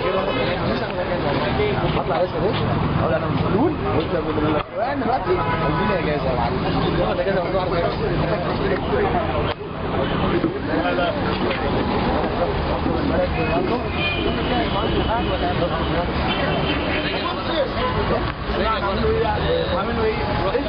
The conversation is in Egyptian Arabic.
هطلع يا شباب اقول انا مسؤول وانت من الاخوان دلوقتي اديني اجازه يا معلم واخد اجازه من النهارده عامل له ايه؟